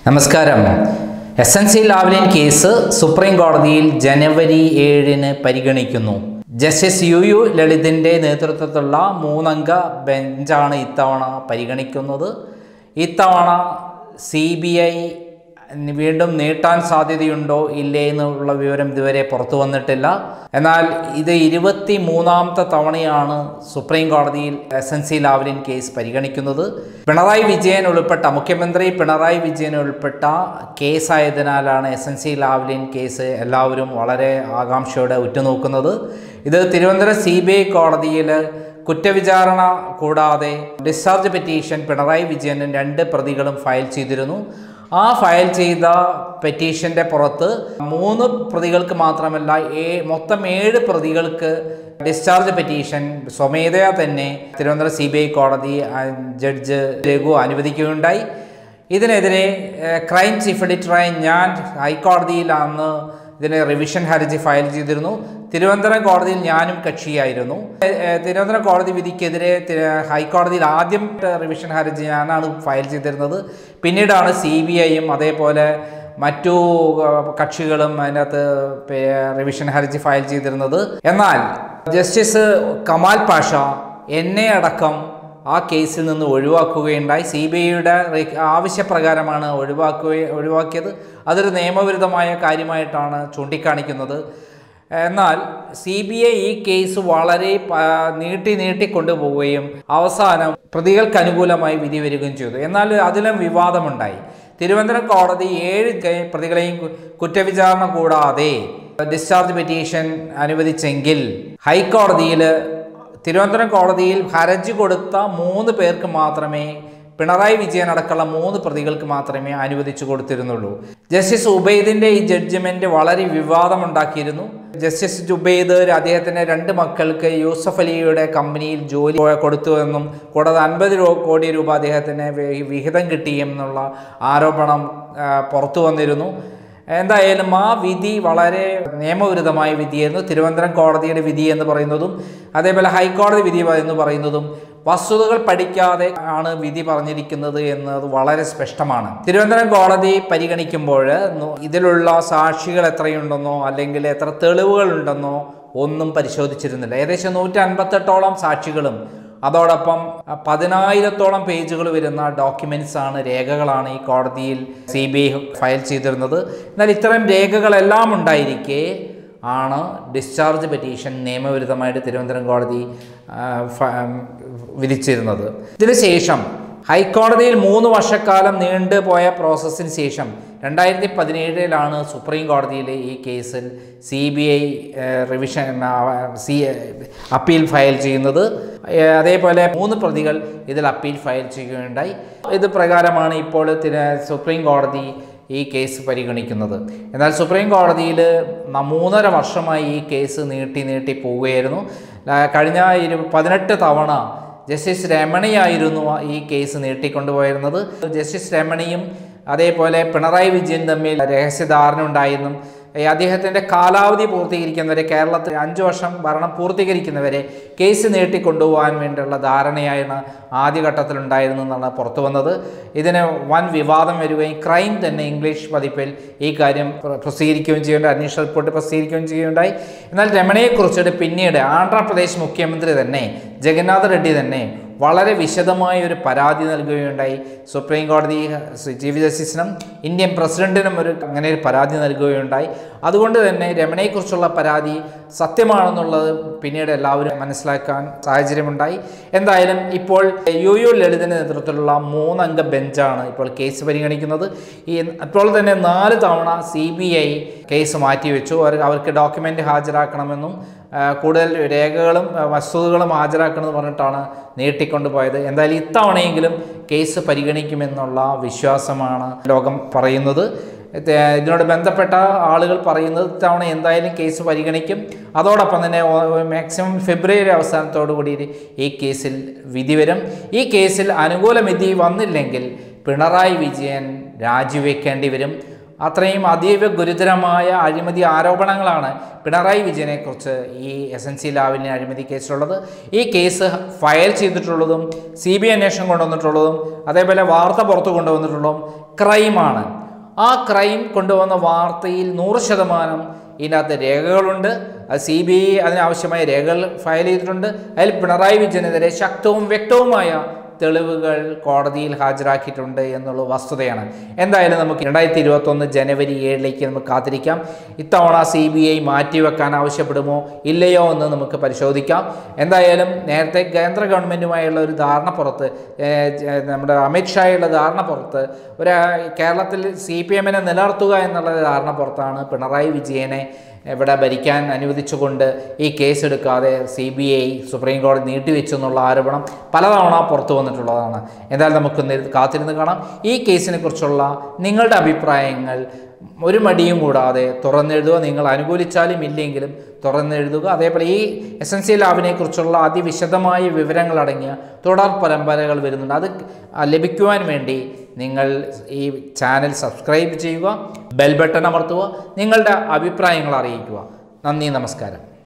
നമസ്കാരം S N C Lavalin case supreme കോടതിയിൽ ജനുവരി ഏഴിന് പരിഗണിക്കുന്നു ജസ്റ്റിസ് യു യു ലളിതിൻ്റെ നേതൃത്വത്തിലുള്ള മൂന്നംഗ ബെഞ്ചാണ് ഇത്തവണ പരിഗണിക്കുന്നത് ഇത്തവണ സി ബി ഐ വീണ്ടും നീട്ടാൻ സാധ്യതയുണ്ടോ ഇല്ലേ എന്നുള്ള വിവരം ഇതുവരെ പുറത്തു വന്നിട്ടില്ല എന്നാൽ ഇത് ഇരുപത്തി മൂന്നാമത്തെ തവണയാണ് സുപ്രീം കോടതിയിൽ S N C Lavalin case പരിഗണിക്കുന്നത് പിണറായി വിജയൻ ഉൾപ്പെട്ട മുഖ്യമന്ത്രി പിണറായി വിജയൻ ഉൾപ്പെട്ട കേസായതിനാലാണ് S N C Lavalin case എല്ലാവരും വളരെ ആകാംക്ഷയോടെ ഉറ്റുനോക്കുന്നത് ഇത് തിരുവനന്തപുരം സി ബി ഐ കോടതിയിൽ കുറ്റവിചാരണ കൂടാതെ ഡിസ്ചാർജ് പെറ്റീഷൻ പിണറായി വിജയനും രണ്ട് പ്രതികളും ഫയൽ ചെയ്തിരുന്നു ആ ഫയൽ ചെയ്ത പെറ്റീഷൻ്റെ പുറത്ത് മൂന്ന് പ്രതികൾക്ക് മാത്രമല്ല ഏ മൊത്തം ഏഴ് പ്രതികൾക്ക് ഡിസ്ചാർജ് പെറ്റീഷൻ സ്വമേധയാ തന്നെ തിരുവനന്തപുരം സി ബി ഐ കോടതി ആ, ജഡ്ജ് രഘു അനുവദിക്കുകയുണ്ടായി ഇതിനെതിരെ ഏഹ്, ക്രൈം ചീഫ് എഡിറ്ററായ ഞാൻ ഹൈക്കോടതിയിലാണ് ഇതിന് റിവിഷൻ ഹർജി ഫയൽ ചെയ്തിരുന്നു തിരുവനന്തപുരം കോടതിയിൽ ഞാനും കക്ഷിയായിരുന്നു ഏഹ്, ഏഹ്, തിരുവനന്തപുരം കോടതി വിധിക്കെതിരെ തി- ഹൈക്കോടതിയിൽ ആദ്യം റിവിഷൻ ഹർജി ഞാനാണ് ഫയൽ ചെയ്തിരുന്നത് പിന്നീടാണ് സി ബി ഐയും അതേപോലെ മറ്റു ഏഹ്, കക്ഷികളും അതിനകത്ത് പേ- റിവിഷൻ ഹർജി ഫയൽ ചെയ്തിരുന്നത് എന്നാൽ ജസ്റ്റിസ് കമാൽ പാഷ എന്നെ അടക്കം ആ കേസിൽ നിന്ന് ഒഴിവാക്കുകയുണ്ടായി സി ബി ഐയുടെ ആവശ്യപ്രകാരമാണ് ഒഴിവാക്കുക ഒഴിവാക്കിയത് അതൊരു നിയമവിരുദ്ധമായ കാര്യമായിട്ടാണ് ചൂണ്ടിക്കാണിക്കുന്നത് എന്നാൽ സി ബി ഐ ഈ കേസ് വളരെ പ- നീട്ടി നീട്ടി കൊണ്ടുപോവുകയും അവസാനം പ്രതികൾക്ക് അനുകൂലമായി വിധി വരികയും ചെയ്തു എന്നാൽ അതിലും വിവാദമുണ്ടായി തിരുവനന്തപുരം കോടതി ഏഴ് കെ- പ്രതികളെയും കു- കുറ്റവിചാരണ കൂടാതെ ഡിസ്ചാർജ് പെറ്റീഷൻ അനുവദിച്ചെങ്കിൽ ഹൈക്കോടതിയിൽ തിരുവനന്തപുരം കോടതിയിൽ ഹർജി കൊടുത്ത മൂന്ന് പേർക്ക് മാത്രമേ പിണറായി വിജയൻ അടക്കമുള്ള മൂന്ന് പ്രതികൾക്ക് മാത്രമേ അനുവദിച്ചു കൊടുത്തിരുന്നുള്ളൂ ജസ്റ്റിസ് ഉബൈദിന്റെ ഈ ജഡ്ജ്മെന്റ് വളരെ വിവാദമുണ്ടാക്കിയിരുന്നു ജസ്റ്റിസ് ഉബൈദ് അദ്ദേഹത്തിന്റെ രണ്ട് മക്കൾക്ക് യൂസഫ് അലിയുടെ കമ്പനിയിൽ ജോലി കൊടുത്തുവെന്നും കൂടാതെ അൻപത് കോടി രൂപ അദ്ദേഹത്തിന് വി- വിഹിതം കിട്ടിയെന്നുള്ള ആരോപണം ആ, പുറത്തു വന്നിരുന്നു എന്തായാലും ആ വിധി വളരെ നിയമവിരുദ്ധമായ വിധിയായിരുന്നു തിരുവനന്തപുരം കോടതിയുടെ വിധി എന്ന് പറയുന്നതും അതേപോലെ ഹൈക്കോടതി വിധി എന്ന് പറയുന്നതും വസ്തുതകൾ പഠിക്കാതെ ആണ് വിധി പറഞ്ഞിരിക്കുന്നത് എന്നത് വളരെ സ്പഷ്ടമാണ് തിരുവനന്തപുരം കോടതി പരിഗണിക്കുമ്പോൾ നു- ഇതിലുള്ള സാക്ഷികൾ എത്രയുണ്ടെന്നോ അല്ലെങ്കിൽ എത്ര തെളിവുകൾ ഉണ്ടെന്നോ ഒന്നും പരിശോധിച്ചിരുന്നില്ല ഏകദേശം നൂറ്റി അൻപത്തെട്ടോളം സാക്ഷികളും അതോടൊപ്പം അ, പതിനായിരത്തോളം പേജുകൾ വരുന്ന ഡോക്യുമെന്റ്സ് ആണ് രേഖകളാണ് ഈ കോടതിയിൽ സി ബി ഐ ഫയൽ ചെയ്തിരുന്നത് എന്നാൽ ഇത്തരം രേഖകളെല്ലാം ഉണ്ടായിരിക്കെ ആണ് ഡിസ്ചാർജ് പെറ്റീഷൻ നിയമവിരുദ്ധമായിട്ട് തിരുവനന്തപുരം കോടതി ആ, ഫ- വിധിച്ചിരുന്നത് ഇതിനുശേഷം ഹൈക്കോടതിയിൽ മൂന്ന് വർഷക്കാലം നീണ്ടുപോയ പ്രോസസ്സിന് ശേഷം രണ്ടായിരത്തി പതിനേഴിലാണ് സുപ്രീം കോടതിയിലെ ഈ കേസിൽ സി ബി ഐ റിവിഷൻ ആ, സി അപ്പീൽ ഫയൽ ചെയ്യുന്നത് ഏ, അതേപോലെ മൂന്ന് പ്രതികൾ ഇതിൽ അപ്പീൽ ഫയൽ ചെയ്യുകയുണ്ടായി ഇത് പ്രകാരമാണ് ഇപ്പോൾ തിര- സുപ്രീം കോടതി ഈ കേസ് പരിഗണിക്കുന്നത് എന്നാൽ സുപ്രീം കോടതിയിൽ ന- മൂന്നര വർഷമായി ഈ കേസ് നീട്ടി നീട്ടി പോവുകയായിരുന്നു ആ, കഴിഞ്ഞ ഇരു പതിനെട്ട് തവണ ജസ്റ്റിസ് രമണിയായിരുന്നു ഈ കേസ് നീട്ടിക്കൊണ്ടുപോയിരുന്നത് ജസ്റ്റിസ് രമണിയും അതേപോലെ പിണറായി വിജയൻ തമ്മിൽ രഹസ്യധാരണ ഉണ്ടായെന്നും ഈ അദ്ദേഹത്തിൻ്റെ കാലാവധി പൂർത്തീകരിക്കുന്നവരെ കേരളത്തിൽ അഞ്ച് വർഷം ഭരണം പൂർത്തീകരിക്കുന്നവരെ കേസ് നീട്ടിക്കൊണ്ടുപോകാൻ വേണ്ടിയുള്ള ധാരണയാണ് ആദ്യഘട്ടത്തിലുണ്ടായിരുന്നെന്നാണ് പുറത്തു വന്നത് ഇതിന് വൻ വിവാദം വരികയും ക്രൈം തന്നെ ഇംഗ്ലീഷ് പതിപ്പിൽ ഈ കാര്യം പ്ര- പ്രസിദ്ധീകരിക്കുകയും ചെയ്യുന്നുണ്ട് അന്വേഷണ റിപ്പോർട്ട് പ്രസിദ്ധീകരിക്കുകയും ചെയ്യുകയുണ്ടായി എന്നാൽ രമണയെക്കുറിച്ചിട്ട് പിന്നീട് ആന്ധ്രാപ്രദേശ് മുഖ്യമന്ത്രി തന്നെ ജഗന്നാഥ റെഡ്ഡി തന്നെ വളരെ വിശദമായ ഒരു പരാതി നൽകുകയുണ്ടായി സുപ്രീം കോടതി ചീഫ് ജസ്റ്റിസിനും ഇന്ത്യൻ പ്രസിഡന്റിനും ഒരു അങ്ങനെ ഒരു പരാതി നൽകുകയുണ്ടായി അതുകൊണ്ട് തന്നെ രമണയെക്കുറിച്ചുള്ള പരാതി സത്യമാണെന്നുള്ളത് പിന്നീട് എല്ലാവരും മനസ്സിലാക്കാൻ സാഹചര്യമുണ്ടായി എന്തായാലും ഇപ്പോൾ യു യു ലളിതിൻ്റെ നേതൃത്വത്തിലുള്ള മൂന്നംഗ ബെഞ്ചാണ് ഇപ്പോൾ കേസ് പരിഗണിക്കുന്നത് ഈ അപ്പോൾ തന്നെ നാല് തവണ സി ബി ഐ കേസ് മാറ്റിവെച്ചു അവർ- അവർക്ക് ഡോക്യുമെൻ്റ് ഹാജരാക്കണമെന്നും ആ, കൂടുതൽ രേഖകളും ആ, വസ്തുതകളും ഹാജരാക്കണമെന്ന് പറഞ്ഞിട്ടാണ് നീട്ടിക്കൊണ്ടുപോയത് എന്തായാലും ഇത്തവണയെങ്കിലും കേസ് പരിഗണിക്കുമെന്നുള്ള വിശ്വാസമാണ് ലോകം പറയുന്നത് ഇത് ഇതിനോട് ബന്ധപ്പെട്ട ആളുകൾ പറയുന്നത് ഇത്തവണ എന്തായാലും കേസ് പരിഗണിക്കും അതോടൊപ്പം തന്നെ മാക്സിമം ഫെബ്രുവരി അവസാനത്തോടു കൂടി ഈ കേസിൽ വിധി വരും ഈ കേസിൽ അനുകൂല വിധി വന്നില്ലെങ്കിൽ പിണറായി വിജയൻ രാജിവെക്കേണ്ടി വരും അത്രയും അതീവ ഗുരുതരമായ അഴിമതി ആരോപണങ്ങളാണ് പിണറായി വിജയനെക്കുറിച്ച് ഈ എസ് എൻ സി ലാവിലെ അഴിമതി കേസിലുള്ളത് ഈ കേസ് ഫയൽ ചെയ്തിട്ടുള്ളതും സി ബി ഐ അന്വേഷണം കൊണ്ടുവന്നിട്ടുള്ളതും അതേപോലെ വാർത്ത പുറത്തു കൊണ്ടുവന്നിട്ടുള്ളതും ക്രൈമാണ് ആ ക്രൈം കൊണ്ടുവന്ന വാർത്തയിൽ നൂറ് ശതമാനം ഇതിനകത്ത് രേഖകളുണ്ട് അത് സി ബി ഐ അതിനാവശ്യമായ രേഖകൾ ഫയൽ ചെയ്തിട്ടുണ്ട് അതിൽ പിണറായി വിജയനെതിരെ ശക്തവും വ്യക്തവുമായ തെളിവുകൾ കോടതിയിൽ ഹാജരാക്കിയിട്ടുണ്ട് എന്നുള്ള വസ്തുതയാണ് എന്തായാലും നമുക്ക് രണ്ടായിരത്തി ഇരുപത്തൊന്ന് ജനുവരി ഏഴിലേക്ക് നമുക്ക് കാത്തിരിക്കാം ഇത്തവണ സി ബി ഐ മാറ്റിവെക്കാൻ ആവശ്യപ്പെടുമോ ഇല്ലയോ എന്ന് നമുക്ക് പരിശോധിക്കാം എന്തായാലും നേരത്തെ കേന്ദ്ര ഗവൺമെൻറ്റുമായുള്ള ഒരു ധാരണ പുറത്ത് ഏഹ്, ജ- നമ്മുടെ അമിത്ഷായുള്ള ധാരണ പുറത്ത് ഒരു കേരളത്തിൽ സി പി എമ്മിനെ നിലനിർത്തുക എന്നുള്ള ധാരണ പുറത്താണ് പിണറായി വിജയനെ ഇവിടെ ഭരിക്കാൻ അനുവദിച്ചുകൊണ്ട് ഈ കേസ് എടുക്കാതെ സി ബി ഐ സുപ്രീം കോടതി നീട്ടിവെച്ചു എന്നുള്ള ആരോപണം പലതവണ പുറത്തു വന്നിട്ടുള്ളതാണ് എന്തായാലും നമുക്ക് നി- കാത്തിരുന്ന് കാണാം ഈ കേസിനെ കുറിച്ചുള്ള നിങ്ങളുടെ അഭിപ്രായങ്ങൾ ഒരു മടിയും കൂടാതെ തുറന്നെഴുതുക നിങ്ങൾ അനുകൂലിച്ചാലും ഇല്ലെങ്കിലും തുറന്നെഴുതുക അതേപോലെ ഈ എസ് എൻ സി ലാബിനെ കുറിച്ചുള്ള അതിവിശദമായ വിവരങ്ങൾ അടങ്ങിയ തുടർ പരമ്പരകൾ വരുന്നുണ്ട് അത് ലഭിക്കുവാൻ വേണ്ടി നിങ്ങൾ ഈ ചാനൽ സബ്സ്ക്രൈബ് ചെയ്യുക ബെൽ ബട്ടൺ അമർത്തുക നിങ്ങളുടെ അഭിപ്രായങ്ങൾ അറിയിക്കുക നന്ദി നമസ്കാരം